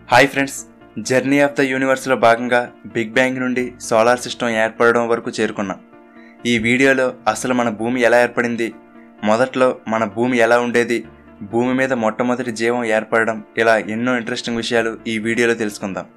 hi friends journey of the యూనివర్స్లో భాగంగా big bang నుండి సోలార్ సిస్టమ్ ఏర్పడడం వరకు చేరుకున్నాం ఈ వీడియోలో అసలు మన భూమి ఎలా ఏర్పడింది మొదట్లో మన భూమి ఎలా ఉండేది భూమి మీద మొట్టమొదటి జీవం ఏర్పడడం ఇలా ఎన్నో ఇంట్రెస్టింగ్ విషయాలు ఈ వీడియోలో తెలుసుకుందాం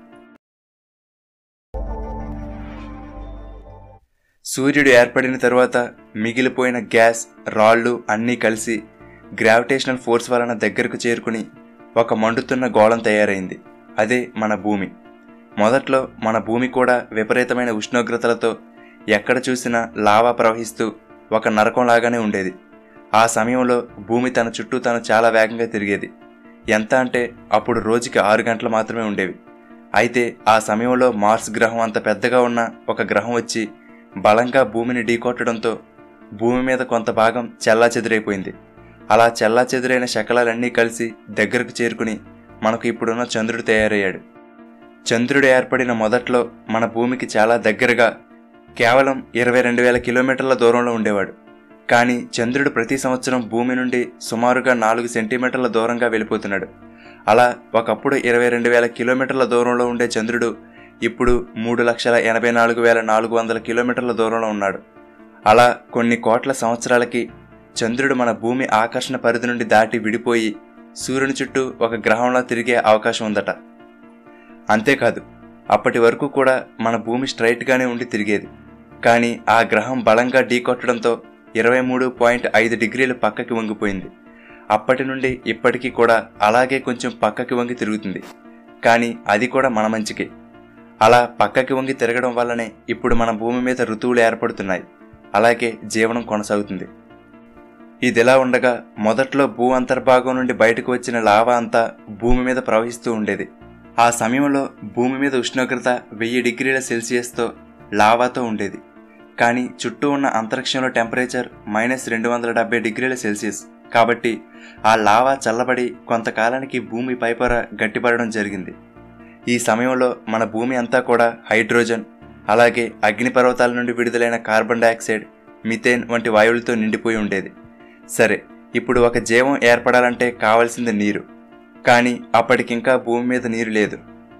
సూర్యుడు ఏర్పడిన తరువాత మిగిలిపోయిన గ్యాస్ రాళ్ళు అన్నీ కలిసి గ్రావిటేషనల్ ఫోర్స్ వలన దగ్గరకు చేరుకుని ఒక మండుతున్న గోళం తయారైంది అదే మన భూమి మొదట్లో మన భూమి కూడా విపరీతమైన ఉష్ణోగ్రతలతో ఎక్కడ చూసినా లావా ప్రవహిస్తూ ఒక నరకంలాగానే ఉండేది ఆ సమయంలో భూమి తన చుట్టూ తను చాలా వేగంగా తిరిగేది ఎంత అంటే అప్పుడు రోజుకి ఆరు గంటలు మాత్రమే ఉండేవి అయితే ఆ సమయంలో మార్స్ గ్రహం అంత పెద్దగా ఉన్న ఒక గ్రహం వచ్చి బలంగా భూమిని ఢీకొట్టడంతో భూమి మీద కొంత భాగం చెల్లా చెదిరైపోయింది అలా చెల్లా చెదిరైన శకలాలన్నీ కలిసి దగ్గరకు చేరుకుని మనకు ఇప్పుడున్న చంద్రుడు తయారయ్యాడు చంద్రుడు ఏర్పడిన మొదట్లో మన భూమికి చాలా దగ్గరగా కేవలం ఇరవై రెండు వేల కిలోమీటర్ల దూరంలో ఉండేవాడు కానీ చంద్రుడు ప్రతి సంవత్సరం భూమి నుండి సుమారుగా నాలుగు సెంటీమీటర్ల దూరంగా వెళ్ళిపోతున్నాడు అలా ఒకప్పుడు ఇరవై రెండు వేల కిలోమీటర్ల దూరంలో ఉండే చంద్రుడు ఇప్పుడు మూడు లక్షల ఎనభై నాలుగు వేల నాలుగు వందల కిలోమీటర్ల దూరంలో ఉన్నాడు అలా కొన్ని కోట్ల సంవత్సరాలకి చంద్రుడు మన భూమి ఆకర్షణ పరిధి నుండి దాటి విడిపోయి సూర్యుని చుట్టూ ఒక గ్రహంలా తిరిగే అవకాశం ఉందట అంతేకాదు అప్పటి వరకు కూడా మన భూమి స్ట్రైట్గానే ఉండి తిరిగేది కానీ ఆ గ్రహం బలంగా ఢీకొట్టడంతో ఇరవై మూడు పాయింట్ ఐదు డిగ్రీలు పక్కకి వంగిపోయింది అప్పటి నుండి ఇప్పటికీ కూడా అలాగే కొంచెం పక్కకి వంగి తిరుగుతుంది కానీ అది కూడా మన మంచికే అలా పక్కకి వంగి తిరగడం వల్లనే ఇప్పుడు మన భూమి మీద ఋతువులు ఏర్పడుతున్నాయి అలాగే జీవనం కొనసాగుతుంది ఇదిలా ఉండగా మొదట్లో భూ అంతర్భాగం నుండి బయటకు వచ్చిన లావా అంతా భూమి మీద ప్రవహిస్తూ ఉండేది ఆ సమయంలో భూమి మీద ఉష్ణోగ్రత వెయ్యి డిగ్రీల సెల్సియస్తో లావాతో ఉండేది కానీ చుట్టూ ఉన్న అంతరిక్షంలో టెంపరేచర్ మైనస్ రెండు వందల డెబ్బై డిగ్రీల సెల్సియస్ కాబట్టి ఆ లావా చల్లబడి కొంతకాలానికి భూమి పైపొర గట్టిపడడం జరిగింది ఈ సమయంలో మన భూమి అంతా కూడా హైడ్రోజన్ అలాగే అగ్నిపర్వతాల నుండి విడుదలైన కార్బన్ డయాక్సైడ్ మిథేన్ వంటి వాయువులతో నిండిపోయి ఉండేది సరే ఇప్పుడు ఒక జీవం ఏర్పడాలంటే కావలసింది నీరు కానీ అప్పటికింకా భూమి మీద నీరు లేదు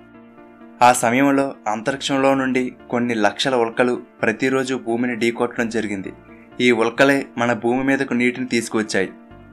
ఆ సమయంలో అంతరిక్షంలో నుండి కొన్ని లక్షల ఉల్కలు ప్రతిరోజు భూమిని ఢీకొట్టడం జరిగింది ఈ ఉల్కలే మన భూమి మీదకు నీటిని తీసుకువచ్చాయి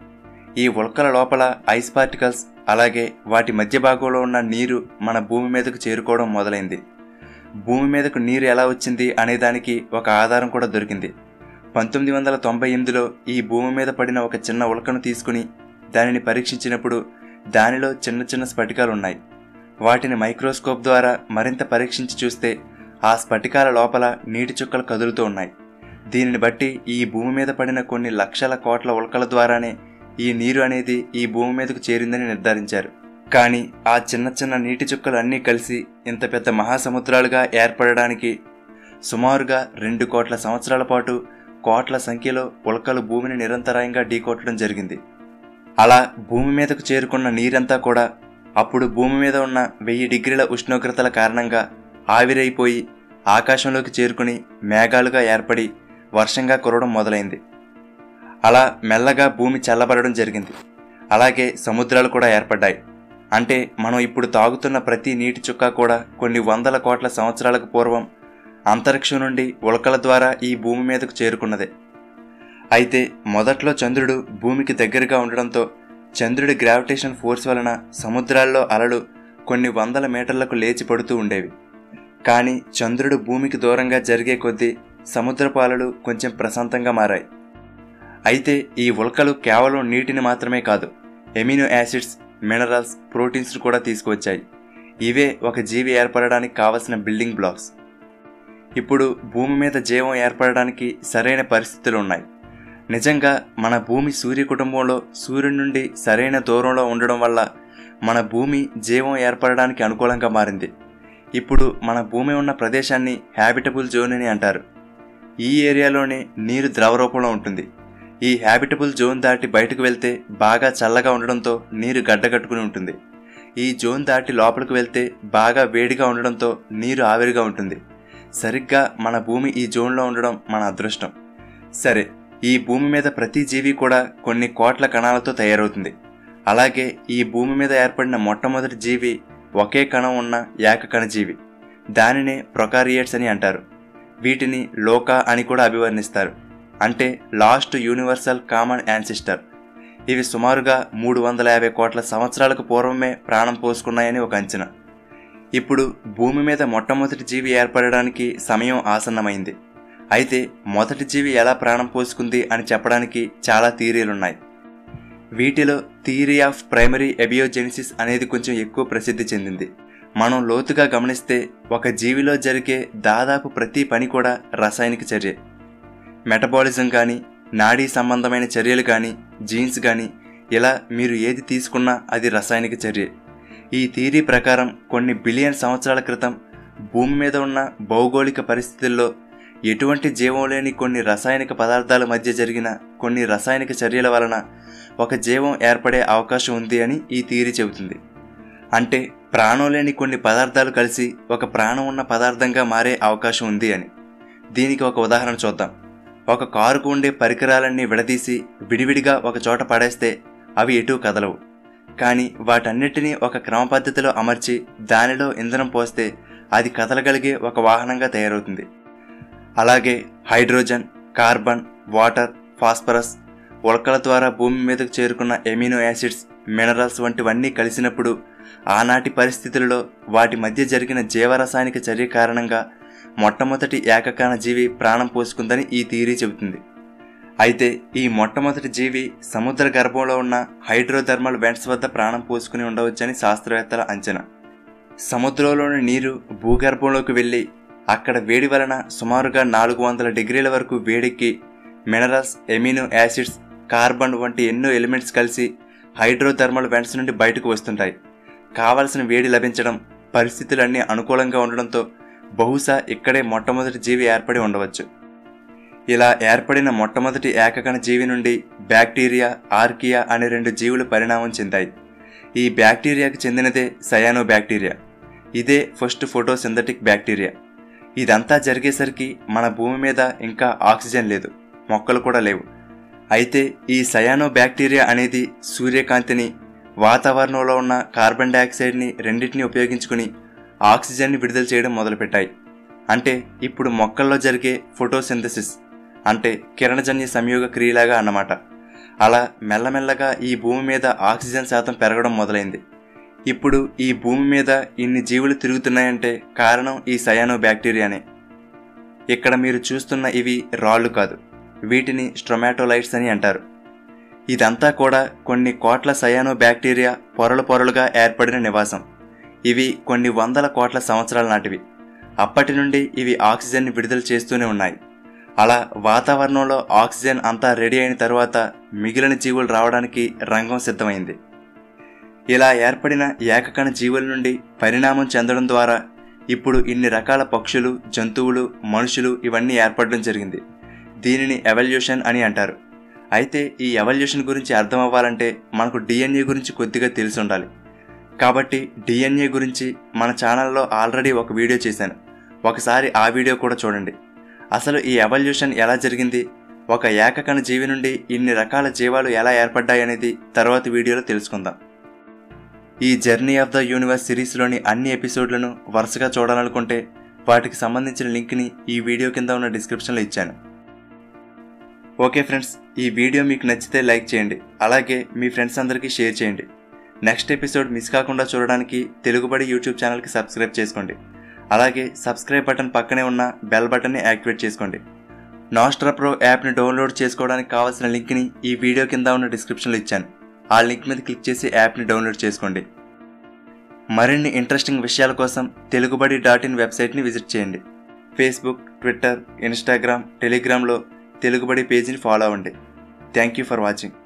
ఈ ఉల్కల లోపల ఐస్ పార్టికల్స్ అలాగే వాటి మధ్య భాగంలో ఉన్న నీరు మన భూమి మీదకు చేరుకోవడం మొదలైంది భూమి మీదకు నీరు ఎలా వచ్చింది అనే దానికి ఒక ఆధారం కూడా దొరికింది పంతొమ్మిది వందల తొంభై ఎనిమిదిలో ఈ భూమి మీద పడిన ఒక చిన్న ఉల్కను తీసుకుని దానిని పరీక్షించినప్పుడు దానిలో చిన్న చిన్న స్ఫటికాలు ఉన్నాయి వాటిని మైక్రోస్కోప్ ద్వారా మరింత పరీక్షించి చూస్తే ఆ స్ఫటికాల లోపల నీటి చుక్కలు కదులుతూ ఉన్నాయి దీనిని బట్టి ఈ భూమి మీద పడిన కొన్ని లక్షల కోట్ల ఉల్కల ద్వారానే ఈ నీరు అనేది ఈ భూమి మీదకు చేరిందని నిర్ధారించారు కానీ ఆ చిన్న చిన్న నీటి చుక్కలు అన్నీ కలిసి ఇంత పెద్ద మహాసముద్రాలుగా ఏర్పడడానికి సుమారుగా రెండు కోట్ల సంవత్సరాల పాటు కోట్ల సంఖ్యలో ఉల్కలు భూమిని నిరంతరాయంగా ఢీకొట్టడం జరిగింది అలా భూమి మీదకు చేరుకున్న నీరంతా కూడా అప్పుడు భూమి మీద ఉన్న వెయ్యి డిగ్రీల ఉష్ణోగ్రతల కారణంగా ఆవిరైపోయి ఆకాశంలోకి చేరుకుని మేఘాలుగా ఏర్పడి వర్షంగా కురవడం మొదలైంది అలా మెల్లగా భూమి చల్లబడడం జరిగింది అలాగే సముద్రాలు కూడా ఏర్పడ్డాయి అంటే మనం ఇప్పుడు తాగుతున్న ప్రతి నీటి చుక్క కూడా కొన్ని వందల కోట్ల సంవత్సరాలకు పూర్వం అంతరిక్షం నుండి ఉల్కల ద్వారా ఈ భూమి మీదకు చేరుకున్నదే అయితే మొదట్లో చంద్రుడు భూమికి దగ్గరగా ఉండడంతో చంద్రుడి గ్రావిటేషన్ ఫోర్స్ వలన సముద్రాల్లో అలలు కొన్ని వందల మీటర్లకు లేచి పడుతూ ఉండేవి కానీ చంద్రుడు భూమికి దూరంగా జరిగే కొద్దీ సముద్రపు అలలు కొంచెం ప్రశాంతంగా మారాయి అయితే ఈ ఉల్కలు కేవలం నీటిని మాత్రమే కాదు ఎమినో యాసిడ్స్ మినరల్స్ ప్రోటీన్స్ కూడా తీసుకువచ్చాయి ఇవే ఒక జీవి ఏర్పడడానికి కావలసిన బిల్డింగ్ బ్లాక్స్ ఇప్పుడు భూమి మీద జీవం ఏర్పడడానికి సరైన పరిస్థితులు ఉన్నాయి నిజంగా మన భూమి సూర్య కుటుంబంలో సూర్యుడి నుండి సరైన దూరంలో ఉండడం వల్ల మన భూమి జీవం ఏర్పడడానికి అనుకూలంగా మారింది ఇప్పుడు మన భూమి ఉన్న ప్రదేశాన్ని హ్యాబిటబుల్ జోన్ అని అంటారు ఈ ఏరియాలోనే నీరు ద్రవ రూపంలో ఉంటుంది ఈ హ్యాబిటబుల్ జోన్ దాటి బయటకు వెళ్తే బాగా చల్లగా ఉండడంతో నీరు గడ్డగట్టుకుని ఉంటుంది ఈ జోన్ దాటి లోపలికి వెళ్తే బాగా వేడిగా ఉండడంతో నీరు ఆవిరిగా ఉంటుంది సరిగ్గా మన భూమి ఈ జోన్లో ఉండడం మన అదృష్టం సరే ఈ భూమి మీద ప్రతి జీవి కూడా కొన్ని కోట్ల కణాలతో తయారవుతుంది అలాగే ఈ భూమి మీద ఏర్పడిన మొట్టమొదటి జీవి ఒకే కణం ఉన్న ఏకకణజీవి దానినే ప్రొకారియేట్స్ అని అంటారు వీటిని లోకా అని కూడా అభివర్ణిస్తారు అంటే లాస్ట్ యూనివర్సల్ కామన్ యాన్సిస్టర్ ఇవి సుమారుగా మూడు వందల యాభై కోట్ల సంవత్సరాలకు పూర్వమే ప్రాణం పోసుకున్నాయని ఒక అంచనా ఇప్పుడు భూమి మీద మొట్టమొదటి జీవి ఏర్పడడానికి సమయం ఆసన్నమైంది అయితే మొదటి జీవి ఎలా ప్రాణం పోసుకుంది అని చెప్పడానికి చాలా థీరీలున్నాయి వీటిలో థియరీ ఆఫ్ ప్రైమరీ ఎబియోజెనిసిస్ అనేది కొంచెం ఎక్కువ ప్రసిద్ధి చెందింది మనం లోతుగా గమనిస్తే ఒక జీవిలో జరిగే దాదాపు ప్రతి పని కూడా రసాయనిక చర్య మెటబాలిజం కానీ నాడీ సంబంధమైన చర్యలు కానీ జీన్స్ కానీ ఇలా మీరు ఏది తీసుకున్నా అది రసాయనిక చర్య ఈ థీరీ ప్రకారం కొన్ని బిలియన్ సంవత్సరాల క్రితం భూమి మీద ఉన్న భౌగోళిక పరిస్థితుల్లో ఎటువంటి జీవం లేని కొన్ని రసాయనిక పదార్థాల మధ్య జరిగిన కొన్ని రసాయనిక చర్యల వలన ఒక జీవం ఏర్పడే అవకాశం ఉంది అని ఈ థీరీ చెబుతుంది అంటే ప్రాణం లేని కొన్ని పదార్థాలు కలిసి ఒక ప్రాణం ఉన్న పదార్థంగా మారే అవకాశం ఉంది అని దీనికి ఒక ఉదాహరణ చూద్దాం ఒక కారుకు ఉండే పరికరాలన్నీ విడదీసి విడివిడిగా ఒక చోట పడేస్తే అవి ఎటూ కదలవు కానీ వాటన్నిటినీ ఒక క్రమ పద్ధతిలో అమర్చి దానిలో ఇంధనం పోస్తే అది కదలగలిగే ఒక వాహనంగా తయారవుతుంది అలాగే హైడ్రోజన్ కార్బన్ వాటర్ ఫాస్ఫరస్ ఉల్కల ద్వారా భూమి మీదకు చేరుకున్న ఎమినో యాసిడ్స్ మినరల్స్ వంటివన్నీ కలిసినప్పుడు ఆనాటి పరిస్థితులలో వాటి మధ్య జరిగిన జీవరసాయనిక చర్య కారణంగా మొట్టమొదటి ఏకకాన జీవి ప్రాణం పోసుకుందని ఈ థియరీ చెబుతుంది అయితే ఈ మొట్టమొదటి జీవి సముద్ర గర్భంలో ఉన్న హైడ్రోథర్మల్ వెంట్స్ వద్ద ప్రాణం పోసుకుని ఉండవచ్చని శాస్త్రవేత్తల అంచనా సముద్రంలోని నీరు భూగర్భంలోకి వెళ్ళి అక్కడ వేడి వలన సుమారుగా నాలుగు వందల డిగ్రీల వరకు వేడెక్కి మినరల్స్ ఎమినో యాసిడ్స్ కార్బన్ వంటి ఎన్నో ఎలిమెంట్స్ కలిసి హైడ్రోథర్మల్ వెంట్స్ నుండి బయటకు వస్తుంటాయి కావలసిన వేడి లభించడం పరిస్థితులన్నీ అనుకూలంగా ఉండడంతో బహుశా ఇక్కడే మొట్టమొదటి జీవి ఏర్పడి ఉండవచ్చు ఇలా ఏర్పడిన మొట్టమొదటి ఏకకణ జీవి నుండి బ్యాక్టీరియా ఆర్కియా అనే రెండు జీవులు పరిణామం చెందాయి ఈ బ్యాక్టీరియాకి చెందినదే సయానో బ్యాక్టీరియా ఇదే ఫస్ట్ ఫోటోసింథటిక్ బ్యాక్టీరియా ఇదంతా జరిగేసరికి మన భూమి మీద ఇంకా ఆక్సిజన్ లేదు మొక్కలు కూడా లేవు అయితే ఈ సయానో బ్యాక్టీరియా అనేది సూర్యకాంతిని వాతావరణంలో ఉన్న కార్బన్ డైఆక్సైడ్ని రెండింటిని ఉపయోగించుకుని ఆక్సిజన్ని విడుదల చేయడం మొదలుపెట్టాయి అంటే ఇప్పుడు మొక్కల్లో జరిగే ఫోటోసింథసిస్ అంటే కిరణజన్య సంయోగ క్రియలాగా అన్నమాట అలా మెల్లమెల్లగా ఈ భూమి మీద ఆక్సిజన్ శాతం పెరగడం మొదలైంది ఇప్పుడు ఈ భూమి మీద ఇన్ని జీవులు తిరుగుతున్నాయంటే కారణం ఈ సయానో బ్యాక్టీరియానే ఇక్కడ మీరు చూస్తున్న ఇవి రాళ్ళు కాదు వీటిని స్ట్రొమాటోలైట్స్ అని అంటారు ఇదంతా కూడా కొన్ని కోట్ల సయానో బ్యాక్టీరియా పొరలు పొరలుగా ఏర్పడిన నివాసం ఇవి కొన్ని వందల కోట్ల సంవత్సరాల నాటివి అప్పటి నుండి ఇవి ఆక్సిజన్ని విడుదల చేస్తూనే ఉన్నాయి అలా వాతావరణంలో ఆక్సిజన్ అంతా రెడీ అయిన తర్వాత మిగిలిన జీవులు రావడానికి రంగం సిద్ధమైంది ఇలా ఏర్పడిన ఏకకణ జీవుల నుండి పరిణామం చెందడం ద్వారా ఇప్పుడు ఇన్ని రకాల పక్షులు జంతువులు మనుషులు ఇవన్నీ ఏర్పడడం జరిగింది దీనిని ఎవల్యూషన్ అని అంటారు అయితే ఈ ఎవల్యూషన్ గురించి అర్థం అవ్వాలంటే మనకు డిఎన్ఏ గురించి కొద్దిగా తెలిసి ఉండాలి కాబట్టి డిఎన్ఏ గురించి మన ఛానల్లో ఆల్రెడీ ఒక వీడియో చేశాను ఒకసారి ఆ వీడియో కూడా చూడండి అసలు ఈ ఎవల్యూషన్ ఎలా జరిగింది ఒక ఏకకణ జీవి నుండి ఇన్ని రకాల జీవాలు ఎలా ఏర్పడ్డాయి అనేది తర్వాత వీడియోలో తెలుసుకుందాం ఈ జర్నీ ఆఫ్ ద యూనివర్స్ సిరీస్లోని అన్ని ఎపిసోడ్లను వరుసగా చూడాలనుకుంటే వాటికి సంబంధించిన లింక్ని ఈ వీడియో కింద ఉన్న డిస్క్రిప్షన్లో ఇచ్చాను ఓకే ఫ్రెండ్స్ ఈ వీడియో మీకు నచ్చితే లైక్ చేయండి అలాగే మీ ఫ్రెండ్స్ అందరికీ షేర్ చేయండి నెక్స్ట్ ఎపిసోడ్ మిస్ కాకుండా చూడడానికి తెలుగుబడి యూట్యూబ్ ఛానల్కి సబ్స్క్రైబ్ చేసుకోండి అలాగే సబ్స్క్రైబ్ బటన్ పక్కనే ఉన్న బెల్ బటన్ని యాక్టివేట్ చేసుకోండి నాస్ట్రా ప్రో యాప్ని డౌన్లోడ్ చేసుకోవడానికి కావాల్సిన లింక్ని ఈ వీడియో కింద ఉన్న డిస్క్రిప్షన్లో ఇచ్చాను ఆ లింక్ మీద క్లిక్ చేసి యాప్ని డౌన్లోడ్ చేసుకోండి మరిన్ని ఇంట్రెస్టింగ్ విషయాల కోసం తెలుగుబడి డాట్ ఇన్ వెబ్సైట్ని విజిట్ చేయండి ఫేస్బుక్ ట్విట్టర్ ఇన్స్టాగ్రామ్ టెలిగ్రామ్లో తెలుగుబడి పేజీని ఫాలో అవ్వండి థ్యాంక్ యూ ఫర్ వాచింగ్